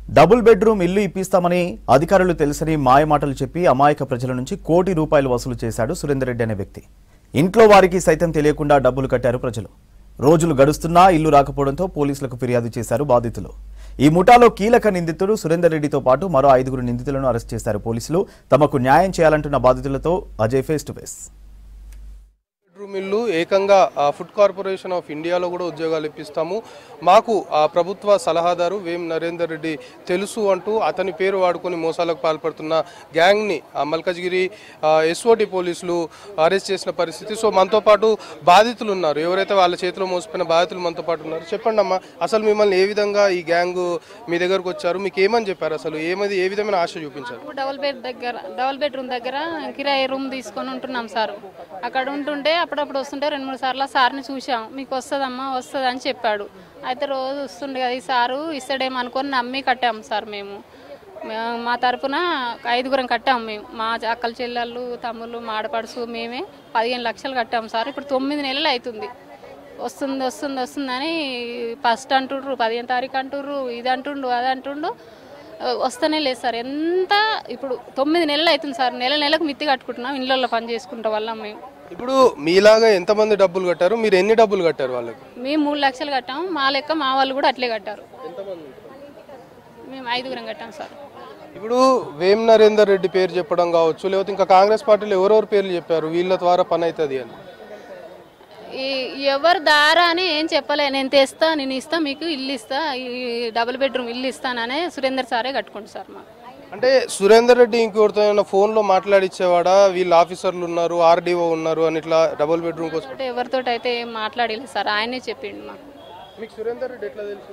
double bedroom ఇల్లు ఇప్పిస్తామని అధికారులు తెలుసని మాయమాటలు చెప్పి అమాయక ప్రజల నుంచి కోటి రూపాయలు వసూలు చేశాడు సురేందర్ రెడ్డి అనే వ్యక్తి ఇంట్లో వారికి సైతం తెలియకుండా డబ్బులు కట్టారు ప్రజలు రోజులు గడుస్తున్నా ఇల్లు రాకపోవడంతో పోలీసులకు ఫిర్యాదు చేశారు బాధితులు ఈ ముఠాలో కీలక నిందితుడు సురేందర్ రెడ్డితో పాటు మరో ఐదుగురు నిందితులను అరెస్ట్ చేశారు పోలీసులు తమకు న్యాయం చేయాలంటున్న బాధితులతో Ajay face to face bedroom ఇల్లు ఏకంగా ఆ, ఫుడ్ కార్పొరేషన్ ఆఫ్ ఇండియాలో కూడా ఉద్యోగాలు ఇప్పిస్తాము మాకు ఆ ప్రభుత్వ సలహాదారు వేం నరేందర్ రెడ్డి తెలుసు అంటూ అతని పేరు వాడుకొని మోసాలకు పాల్పడుతున్న గ్యాంగ్ని ఆ, మల్కజ్గిరి ఎస్ఓటి పోలీసులు అరెస్ట్ చేసిన పరిస్థితి సో మనతో పాటు బాధితులు ఉన్నారు ఎవరైతే వాళ్ళ చేతిలో మోసపోయిన బాధితులు మనతో పాటు ఉన్నారు చెప్పండి అమ్మా అసలు మిమ్మల్ని ఏ విధంగా ఈ గ్యాంగ్ మీ దగ్గరకు వచ్చారు మీకు ఏమని చెప్పారు అసలు ఏమది ఏ విధమైన ఆశ చూపించారు డబుల్ బెడ్ దగ్గర డబుల్ బెడ్రూమ్ దగ్గర కిరాయి రూమ్ తీసుకొని ఉంటున్నాం సార్ అక్కడ ఉంటుంటే అప్పుడప్పుడు వస్తుంటే రెండు మూడు సార్లు ఆ సార్ని చూసాం మీకు వస్తుందమ్మా వస్తుంది అని చెప్పాడు అయితే రోజు వస్తుండే కదా ఈ సారు ఇస్తాడేమో అనుకొని నమ్మి కట్టాం సార్ మేము మే- మా తరపున ఐదుగురం కట్టాం మేము మా అక్కల చెల్లెళ్ళు తమ్ముళ్ళు మాడపడుసు మేమే పదిహేను లక్షలు కట్టాం సార్ ఇప్పుడు తొమ్మిది నెలలు అవుతుంది వస్తుంది వస్తుంది వస్తుందని ఫస్ట్ అంటుండ్రు పదిహేను తారీఖు అంటుండ్రు ఇది అంటుండు అది అంటుండు ఆ, వస్తూనే లేదు సార్ ఎంత ఇప్పుడు తొమ్మిది నెలలు అవుతుంది సార్ నెల నెలకు మిత్తి కట్టుకుంటున్నాం ఇళ్ళల్లో పని చేసుకుంటాం వల్ల మేము ఇప్పుడు మీలాగా ఎంతమంది డబ్బులు కట్టారు మీరు ఎన్ని డబ్బులు కట్టారు వాళ్ళకి మేము మూడు లక్షలు కట్టాము మా లెక్క మా వాళ్ళు కూడా అట్లే కట్టారు మేము ఐదుగురం కట్టాం సార్ ఇప్పుడు వేం నరేందర్ రెడ్డి పేరు చెప్పడం కావచ్చు లేకపోతే ఇంకా కాంగ్రెస్ పార్టీలో ఎవరెవరు పేర్లు చెప్పారు వీళ్ళ ద్వారా పని అవుతుంది అని ఈ ఎవరు దారా అని ఏం చెప్పలే నేను తెస్తా నేను ఇస్తా మీకు ఇల్లు ఇస్తా ఈ డబుల్ బెడ్రూమ్ ఇల్లు ఇస్తాననే సురేందర్ సారే కట్టుకోండి సార్ మాకు అంటే సురేందర్ రెడ్డి ఇంకొకరితో ఏమైనా ఫోన్లో మాట్లాడిచ్చేవాడా వీళ్ళు ఆఫీసర్లు ఉన్నారు ఆర్డీఓ ఉన్నారు అని ఇట్లా డబుల్ బెడ్రూమ్ కోసం అంటే ఎవరితో అయితే ఏం మాట్లాడలేదు సార్ ఆయనే చెప్పిండు మాకు మీకు సురేందర్ రెడ్డి ఎట్లా తెలుసు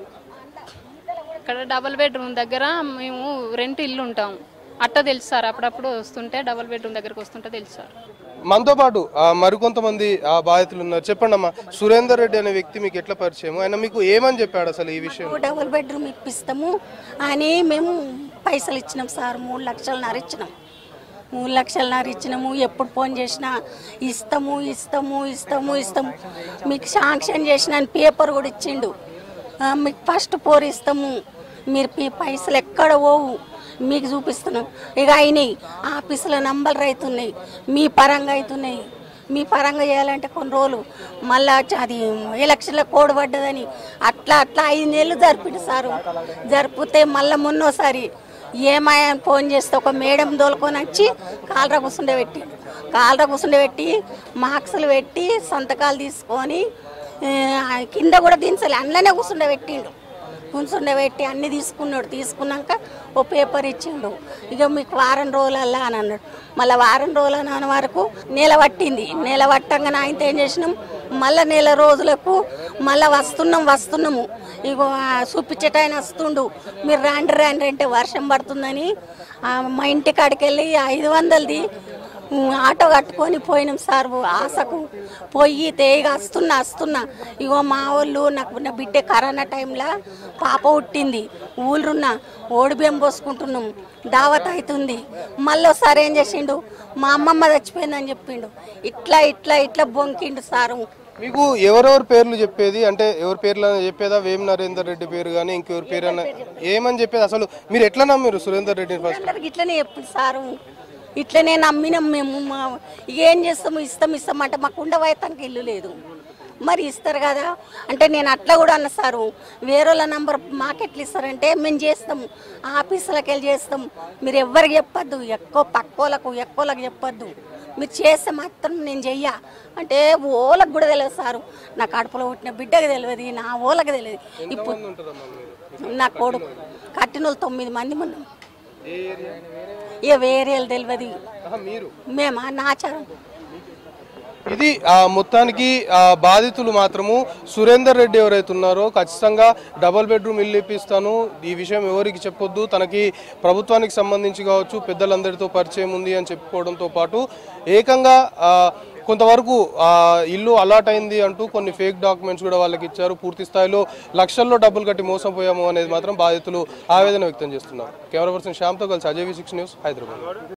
ఇక్కడ డబుల్ బెడ్రూమ్ దగ్గర మేము రెంట్ ఇల్లు ఉంటాం అట్ట తెలుసు సార్ అప్పుడప్పుడు వస్తుంటే డబుల్ బెడ్రూమ్ దగ్గరకు వస్తుంటే తెలుసు సార్ మనతో పాటు ఆ, మరికొంతమంది ఆ బాధితులు ఉన్నారు చెప్పండి అమ్మా సురేందర్ రెడ్డి అనే వ్యక్తి మీకు ఎట్లా పరిచయం ఆయన మీకు ఏమని చెప్పాడు అసలు ఈ విషయం డబుల్ బెడ్రూమ్ ఇప్పిస్తాము అని మేము పైసలు ఇచ్చినాం సార్ మూడు లక్షలన్నర ఇచ్చినాం మూడు లక్షలన్నర ఇచ్చినాము ఎప్పుడు ఫోన్ చేసినా ఇస్తాము ఇస్తాము ఇస్తాము ఇస్తాము మీకు శాంక్షన్ చేసిన అని పేపర్ కూడా ఇచ్చిండు ఆ, మీకు ఫస్ట్ పోర్ ఇస్తాము మీరు మీ పైసలు ఎక్కడ పోవు మీకు చూపిస్తున్నాం ఇక అయినాయి ఆఫీసులో నంబర్లు అవుతున్నాయి మీ పరంగా అవుతున్నాయి మీ పరంగా చేయాలంటే కొన్ని రోజులు మళ్ళా చ- అది ఎలక్షన్లో కోడ్ పడ్డదని అట్లా అట్లా ఐదు నెలలు జరిపిండు సారు జరిపితే మళ్ళీ మొన్నోసారి ఏమాయా అని ఫోన్ చేస్తే ఒక మేడం దోలుకొని వచ్చి కాలర కూర్చుండే పెట్టి కాలర కూర్చుండే పెట్టి మార్క్సులు పెట్టి సంతకాలు తీసుకొని ఆ, కింద కూడా దించాలి అందులోనే కూర్చుండే పెట్టిండు కూర్చుండే పెట్టి అన్ని తీసుకున్నాడు తీసుకున్నాక ఓ పేపర్ ఇచ్చిండు ఇక మీకు వారం రోజులల్లా అని అన్నాడు మళ్ళీ వారం రోజులు అని అన్న వరకు నెల పట్టింది నెల పట్టంగానే ఆయనతో ఏం చేసినాం మళ్ళీ నెల రోజులకు మళ్ళీ వస్తున్నాం వస్తున్నాము ఇగో ఆ చూపించేట ఆయన వస్తుండు మీరు రాండి రాండి అంటే వర్షం పడుతుందని ఆ, మా ఇంటి కాడికి వెళ్ళి ఐదు వందలది ఉమ్, ఆటో కట్టుకొని పోయినాం సార్ ఆశకు పోయి తేగ వస్తున్నా వస్తున్నా ఇగో మా వాళ్ళు నాకు నా బిడ్డ కరోనా టైంలో పాప పుట్టింది ఊళ్ళున్నా ఓడిబియ్యం పోసుకుంటున్నాం దావత్ అవుతుంది మళ్ళీ ఒకసారి ఏం చేసిండు మా అమ్మమ్మ చచ్చిపోయిందని చెప్పిండు ఇట్లా ఇట్లా ఇట్లా బొంకిండు సారు మీకు ఎవరెవరు పేర్లు చెప్పేది అంటే ఎవరి పేర్లు అని చెప్పేదా వేం నరేందర్ రెడ్డి పేరు కానీ ఇంకెవరి పేరు అన్న ఏమని చెప్పేది అసలు మీరు ఎట్లా నమ్మారు సురేందర్ రెడ్డిని ఫస్ట్ అందరికి ఇట్లనే చెప్పిండు సారు ఇట్లనే నమ్మినాం మేము మా ఏం చేస్తాము ఇస్తాం ఇస్తాం అంటే మాకు ఉండవైతానికి ఇల్లు లేదు మరి ఇస్తారు కదా అంటే నేను అట్లా కూడా అన్న సారు వేరేళ్ళ నంబర్ మాకెట్లు ఇస్తారంటే మేము చేస్తాము ఆఫీసులకు వెళ్ళి చేస్తాం మీరు ఎవ్వరికి చెప్పొద్దు ఎక్కువ పక్కోళ్ళకు ఎక్కువలకు చెప్పొద్దు మీరు చేస్తే మాత్రం నేను చెయ్య అంటే ఓలకు కూడా తెలియదు సారు నా కడుపులో పుట్టిన బిడ్డకి తెలియదు నా ఓలకు తెలియదు ఇప్పుడు నా కొడుకు కట్టిన వాళ్ళు తొమ్మిది మంది ఉన్నాం ఇక వేరే వాళ్ళు తెలియదు మీరు మేమా నాచారం ఇది ఆ, మొత్తానికి ఆ, బాధితులు మాత్రము సురేందర్ రెడ్డి ఎవరైతే ఉన్నారో ఖచ్చితంగా డబుల్ బెడ్రూమ్ ఇల్లు ఇప్పిస్తాను ఈ విషయం ఎవరికి చెప్పొద్దు తనకి ప్రభుత్వానికి సంబంధించి కావచ్చు పెద్దలందరితో పరిచయం ఉంది అని చెప్పుకోవడంతో పాటు ఏకంగా ఆ, కొంతవరకు ఆ, ఇల్లు అలాట్ అయింది అంటూ కొన్ని ఫేక్ డాక్యుమెంట్స్ కూడా వాళ్ళకి ఇచ్చారు పూర్తి స్థాయిలో లక్షల్లో డబ్బులు కట్టి మోసం పోయాము అనేది మాత్రం బాధితులు ఆవేదన వ్యక్తం చేస్తున్నారు కెమెరా పర్సన్ శ్యామ్తో కలిసి Ajay V six News Hyderabad